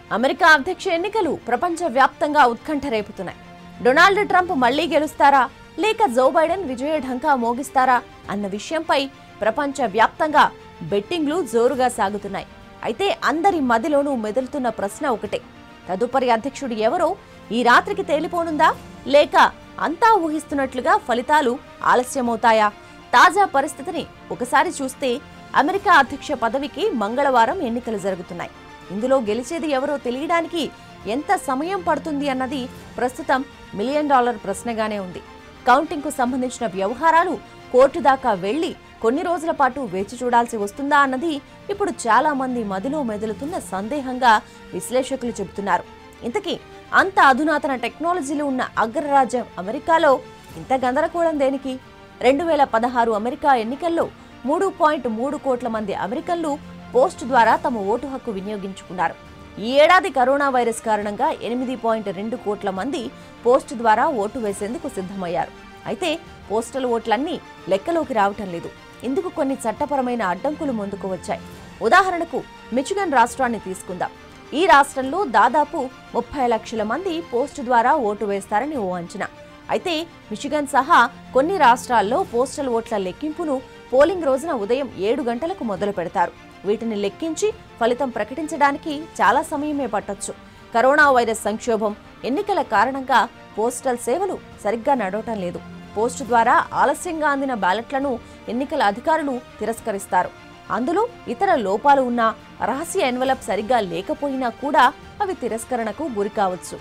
America అధ్యక్ష ఎన్నికలు ప్రపంచవ్యాప్తంగా ఉత్కంఠ రేపుతున్నాయి డొనాల్డ్ ట్రంప్ మళ్లీ గెలుస్తారా లేక జో బైడెన్ విజయ ఢంకా మోగిస్తారా అన్న విషయంపై ప్రపంచ వ్యాప్తంగా బెట్టింగ్లు జోరుగా సాగుతున్నాయి అయితే అందరి మదిలోనూ మెదులుతున్న ప్రశ్న ఒకటే తదుపరి అధ్యక్షుడు ఎవరో ఈ రాత్రికి తేలిపోనుందా లేక అంతా ఊహిస్తున్నట్లుగా ఫలితాలు ఆలస్యమవుతాయా తాజా పరిస్థితిని ఒకసారి చూస్తే అమెరికా అధ్యక్ష పదవికి మంగళవారం ఎన్నికలు జరుగుతున్నాయి ఇందులో గెలిచేది ఎవరో తెలియడానికి ఎంత సమయం పడుతుంది అన్నది ప్రస్తుతం మిలియన్ డాలర్ ప్రశ్నగానే ఉంది కౌంటింగ్ కు సంబంధించిన వ్యవహారాలు కోర్టు దాకా వెళ్లి కొన్ని రోజుల పాటు వేచి చూడాల్సి వస్తుందా అన్నది ఇప్పుడు చాలా మంది మదిలో మెదులుతున్న సందేహంగా విశ్లేషకులు చెబుతున్నారు ఇంతకీ అంత అధునాతన టెక్నాలజీలు ఉన్న అగ్రరాజ్యం అమెరికాలో ఇంత గందరగోళం దేనికి రెండు వేల పదహారు అమెరికా ఎన్నికల్లో మూడు పాయింట్ మూడు కోట్ల మంది అమెరికన్లు పోస్ట్ ద్వారా తమ ఓటు హక్కు వినియోగించుకున్నారు ఈ ఏడాది కరోనా వైరస్ కారణంగా ఎనిమిది పాయింట్ రెండు కోట్ల మంది పోస్ట్ ద్వారా ఓటు వేసేందుకు సిద్ధమయ్యారు అయితే పోస్టల్ ఓట్లన్నీ లెక్కలోకి రావటం లేదు ఇందుకు కొన్ని చట్టపరమైన అడ్డంకులు ముందుకు వచ్చాయి ఉదాహరణకు మిచిగన్ రాష్ట్రాన్ని తీసుకుందాం ఈ రాష్ట్రంలో దాదాపు ముప్పై లక్షల మంది పోస్టు ద్వారా ఓటు వేస్తారని ఓ అంచనా అయితే మిచిగన్ సహా కొన్ని రాష్ట్రాల్లో పోస్టల్ ఓట్ల లెక్కింపును పోలింగ్ రోజున ఉదయం ఏడు గంటలకు మొదలు పెడతారు వీటిని లెక్కించి ఫలితం ప్రకటించడానికి చాలా సమయమే పట్టొచ్చు కరోనా వైరస్ సంక్షోభం ఎన్నికల కారణంగా పోస్టల్ సేవలు సరిగ్గా నడవటం లేదు పోస్టు ద్వారా ఆలస్యంగా అందిన బ్యాలెట్లను ఎన్నికల అధికారులు తిరస్కరిస్తారు అందులో ఇతర లోపాలు ఉన్నా రహస్య ఎన్వలప్ సరిగ్గా లేకపోయినా కూడా అవి తిరస్కరణకు గురి కావచ్చు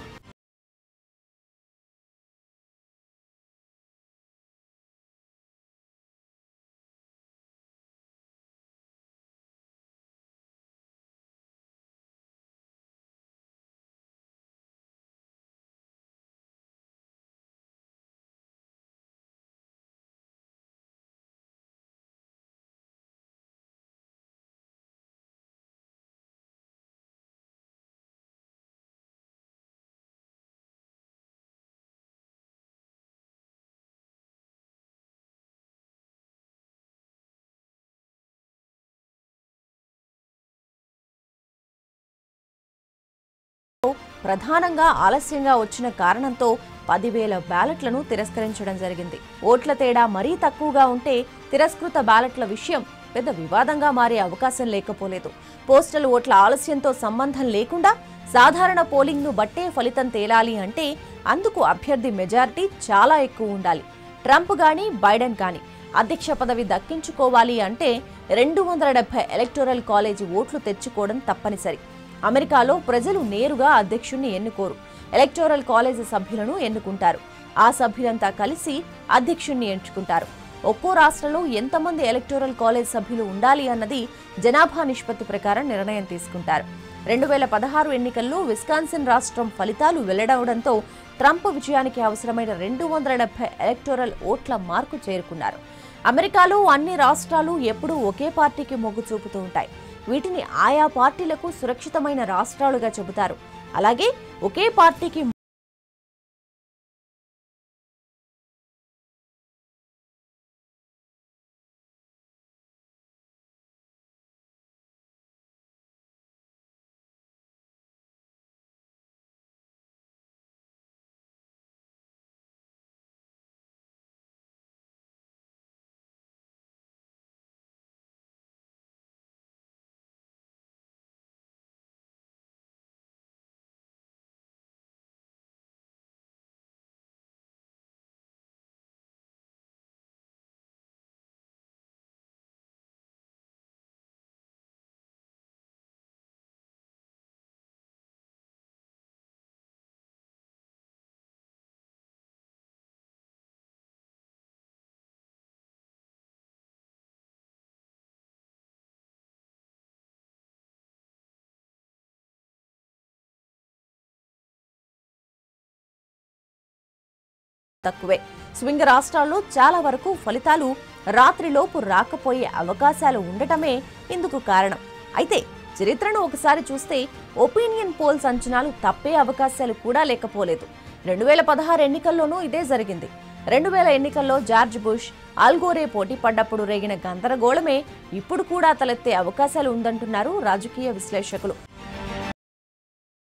ప్రధానంగా ఆలస్యంగా వచ్చిన కారణంతో పదివేల బ్యాలెట్లను తిరస్కరించడం జరిగింది ఓట్ల తేడా మరీ తక్కువగా ఉంటే తిరస్కృత బ్యాలెట్ల విషయం పెద్ద వివాదంగా మారే అవకాశం లేకపోలేదు పోస్టల్ ఓట్ల ఆలస్యంతో సంబంధం లేకుండా సాధారణ పోలింగ్ను బట్టే ఫలితం తేలాలి అంటే అందుకు అభ్యర్థి మెజారిటీ చాలా ఎక్కువ ఉండాలి ట్రంప్ గాని బైడెన్ గాని అధ్యక్ష పదవి దక్కించుకోవాలి అంటే రెండు వందల డెబ్బై ఎలక్టోరల్ కాలేజీ ఓట్లు తెచ్చుకోవడం తప్పనిసరి అమెరికాలో ప్రజలు నేరుగా అధ్యక్షుణ్ణి ఎన్నుకోరు ఎలక్టోరల్ కాలేజీ సభ్యులను ఎన్నుకుంటారు ఆ సభ్యులంతా కలిసి అధ్యక్షుణ్ణి ఎంచుకుంటారు ఒక్కో రాష్ట్రంలో ఎంతమంది ఎలక్టోరల్ కాలేజ్ సభ్యులు ఉండాలి అన్నది జనాభా నిష్పత్తి ప్రకారం నిర్ణయం తీసుకుంటారు రెండు వేల పదహారు ఎన్నికల్లో విస్కాన్సిన్ రాష్ట్రం ఫలితాలు వెల్లడవడంతో ట్రంప్ విజయానికి అవసరమైన రెండు వందల డెబ్బై ఎలక్టోరల్ ఓట్ల మార్కు చేరుకున్నారు అమెరికాలో అన్ని రాష్ట్రాలు ఎప్పుడూ ఒకే పార్టీకి మొగ్గు చూపుతూ ఉంటాయి వీటిని ఆయా పార్టీలకు సురక్షితమైన రాష్ట్రాలుగా చెబుతారు అలాగే ఒకే పార్టీకి తక్కువే స్వింగ్ రాష్ట్రాల్లో చాలా వరకు ఫలితాలు రాత్రిలోపు రాకపోయే అవకాశాలు ఉండటమే ఇందుకు కారణం అయితే చరిత్రను ఒకసారి చూస్తే ఒపీనియన్ పోల్స్ అంచనాలు తప్పే అవకాశాలు కూడా లేకపోలేదు రెండు వేల పదహారు ఎన్నికల్లోనూ ఇదే జరిగింది రెండు వేల ఎన్నికల్లో జార్జ్ బుష్ ఆల్గోరే పోటీ పడ్డప్పుడు రేగిన గందరగోళమే ఇప్పుడు కూడా తలెత్తే అవకాశాలు ఉందంటున్నారు రాజకీయ విశ్లేషకులు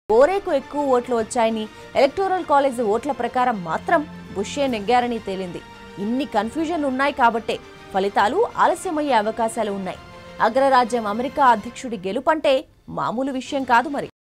గోరేకు ఎక్కువ ఓట్లు వచ్చాయని ఎలక్టోరల్ కాలేజ్ ఓట్ల ప్రకారం మాత్రం బుషే నెగ్గారని తేలింది ఇన్ని కన్ఫ్యూజన్ ఉన్నాయి కాబట్టే ఫలితాలు ఆలస్యమయ్యే అవకాశాలు ఉన్నాయి అగ్రరాజ్యం అమెరికా అధ్యక్షుడి గెలుపంటే మామూలు విషయం కాదు మరి